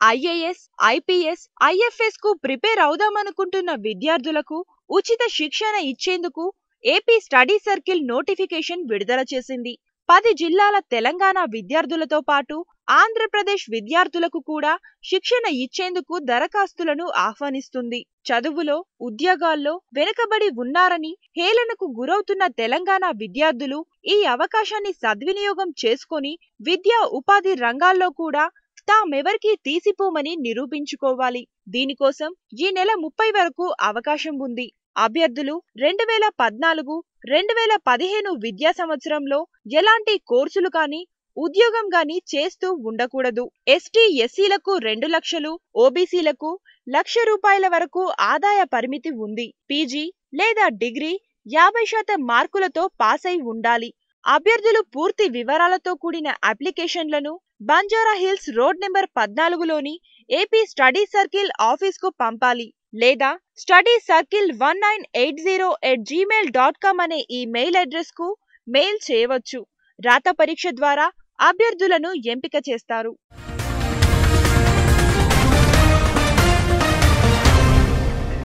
IAS IPS IFS కు prepare అవుదామనుకుంటున్న విద్యార్థులకు ఉచిత శిక్షణ ఇచ్చేందుకు ఏపీ స్టడీ సర్కిల్ నోటిఫికేషన్ విడుదల చేసింది పది జిల్లాల తెలంగాణ విద్యార్థులతో పాటు ఆంధ్రప్రదేశ్ విద్యార్థులకు కూడా శిక్షణ ఇచ్చేందుకు దరఖాస్తులను ఆహ్వానిస్తుంది చదువులో ఉద్యోగాల్లో వెనుకబడి ఉన్నారని హేళనకు గురవుతున్న తెలంగాణ విద్యార్థులు ఈ అవకాశాన్ని సద్వినియోగం చేసుకొని విద్యా ఉపాధి రంగాల్లో కూడా తామెవరికీ తీసిపోమని నిరూపించుకోవాలి దీనికోసం ఈ నెల ముప్పై వరకు అవకాశం ఉంది అభ్యర్థులు రెండు వేల పద్నాలుగు రెండు వేల పదిహేను విద్యా సంవత్సరంలో ఎలాంటి కోర్సులు కానీ ఉద్యోగం గాని చేస్తూ ఉండకూడదు ఎస్టీ ఎస్సీలకు రెండు లక్షలు ఓబీసీలకు లక్ష రూపాయల వరకు ఆదాయ పరిమితి ఉంది పీజీ లేదా డిగ్రీ యాభై శాతం మార్కులతో పాస్ అయి ఉండాలి అభ్యర్థులు పూర్తి వివరాలతో కూడిన అప్లికేషన్లను బంజారా హిల్స్ రోడ్ నెంబర్ పద్నాలుగులోని ఏపీ స్టడీ సర్కిల్ ఆఫీస్ కు పంపాలి లేదా study circle one nine eight zero at Gmail dot com అనే ఈ మెయిల్ అడ్రస్ కు మెయిల్ చేయవచ్చు రాత పరీక్ష ద్వారా అభ్యర్థులను ఎంపిక చేస్తారు